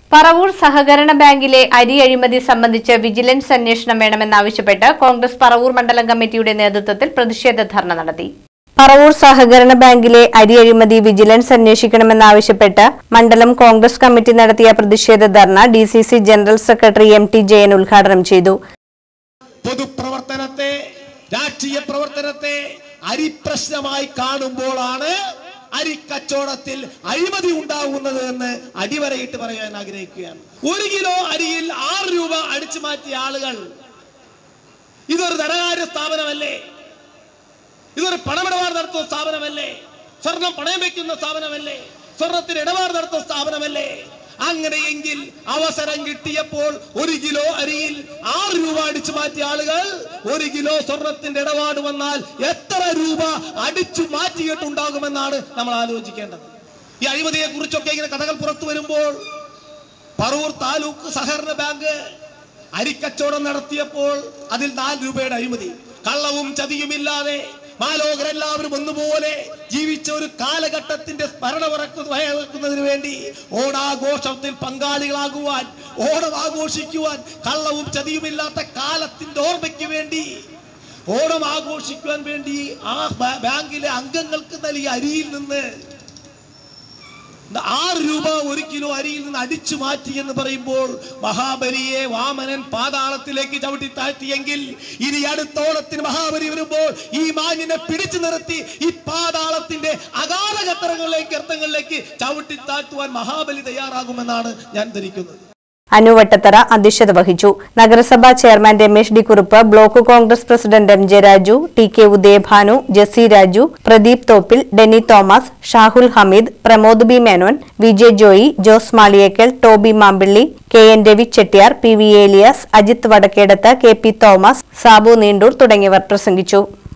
പറവൂർ സഹകരണ ബാങ്കിലെ അരി അഴിമതി സംബന്ധിച്ച് വിജിലൻസ് അന്വേഷണം വേണമെന്നാവശ്യപ്പെട്ട് കോൺഗ്രസ് പറവൂർ മണ്ഡലം കമ്മിറ്റിയുടെ നേതൃത്വത്തിൽ പ്രതിഷേധ ധർണ നടത്തി പറവൂർ സഹകരണ ബാങ്കിലെ അരി അഴിമതി വിജിലൻസ് അന്വേഷിക്കണമെന്നാവശ്യപ്പെട്ട് മണ്ഡലം കോൺഗ്രസ് കമ്മിറ്റി നടത്തിയ പ്രതിഷേധ ധർണ D C C general secretary M T Jayan ഉദ്ഘാടനം ചെയ്തു പൊതുപ്രവർത്തനത്തെ രാഷ്ട്രീയ പ്രവർത്തനത്തെ അരിപ്രശ്നമായി കാണുമ്പോഴാണ് അരിക്കച്ചവടത്തിൽ അഴിമതി ഉണ്ടാകുന്നത് എന്ന് അടിവരയിട്ട് പറയാൻ ആഗ്രഹിക്കുകയാണ് ഒരു കിലോ അരിയിൽ ആറ് രൂപ അടിച്ചു മാറ്റിയ ആളുകൾ ഇതൊരു ധനകാര്യ സ്ഥാപനമല്ലേ ഇതൊരു പണമിടപാട് നടത്തുന്ന സ്ഥാപനമല്ലേ സ്വർണം പണയം വെക്കുന്ന സ്ഥാപനമല്ലേ സ്വർണത്തിന് ഇടപാട് നടത്തുന്ന സ്ഥാപനമല്ലേ അങ്ങനെയെങ്കിൽ അവസരം കിട്ടിയപ്പോൾ ഒരു കിലോ അരിയിൽ ആറ് രൂപ അടിച്ചു മാറ്റിയ ആളുകൾ ഒരു കിലോ സ്വർണത്തിന്റെ ഇടപാട് വന്നാൽ എത്ര രൂപ അടിച്ചു മാറ്റിയിട്ടുണ്ടാകുമെന്നാണ് നമ്മൾ ആലോചിക്കേണ്ടത് ഈ അഴിമതിയെ കുറിച്ചൊക്കെ ഇങ്ങനെ കഥകൾ പുറത്തു വരുമ്പോൾ പറവൂർ താലൂക്ക് സഹകരണ ബാങ്ക് അരിക്കച്ചവടം നടത്തിയപ്പോൾ അതിൽ നാല് രൂപയുടെ അഴിമതി കള്ളവും ചതിയുമില്ലാതെ മാലോകരെല്ലാവരും ഒന്നുപോലെ ജീവിച്ച ഒരു കാലഘട്ടത്തിന്റെ സ്മരണ വരക്കുന്നതിന് വേണ്ടി ഓണാഘോഷത്തിൽ പങ്കാളികളാകുവാൻ ഓണം ആഘോഷിക്കുവാൻ കള്ളവും ചതിയുമില്ലാത്ത കാലത്തിന്റെ ഓർമ്മയ്ക്ക് വേണ്ടി ഓണം ആഘോഷിക്കുവാൻ വേണ്ടി ആ ബാ- ബാങ്കിലെ അംഗങ്ങൾക്ക് നൽകിയ അരിയിൽ നിന്ന് ആറ് രൂപ ഒരു കിലോ അരിയിൽ നിന്ന് അടിച്ചു മാറ്റി എന്ന് പറയുമ്പോൾ മഹാബലിയെ വാമനൻ പാതാളത്തിലേക്ക് ചവിട്ടി താഴ്ത്തിയെങ്കിൽ ഇനി അടുത്ത ഓണത്തിന് മഹാബലി വരുമ്പോൾ ഈ മാന്യനെ പിടിച്ചു നിർത്തി ഈ പാതാളത്തിന്റെ അഗാധ ഘട്ടങ്ങളിലേക്ക് ഗർത്തങ്ങളിലേക്ക് ചവിട്ടി താഴ്ത്തുവാൻ മഹാബലി തയ്യാറാകുമെന്നാണ് ഞാൻ ധരിക്കുന്നത് അനുവട്ടത്തറ അധ്യക്ഷത വഹിച്ചു നഗരസഭാ chairman Ramesh D Kurup block Congress president M J Raju T K Udayabhanu Jessy Raju Pradeep Thoppil Denny Thomas Shahul Hameed Pramod B Menon V J Joy Jose Maliyekkal Toby Mampilly K N Ravi Chettiyar P V Elias Ajith Vadakkedathu K P Thomas Sabu Neendoor തുടങ്ങിയവർ പ്രസംഗിച്ചു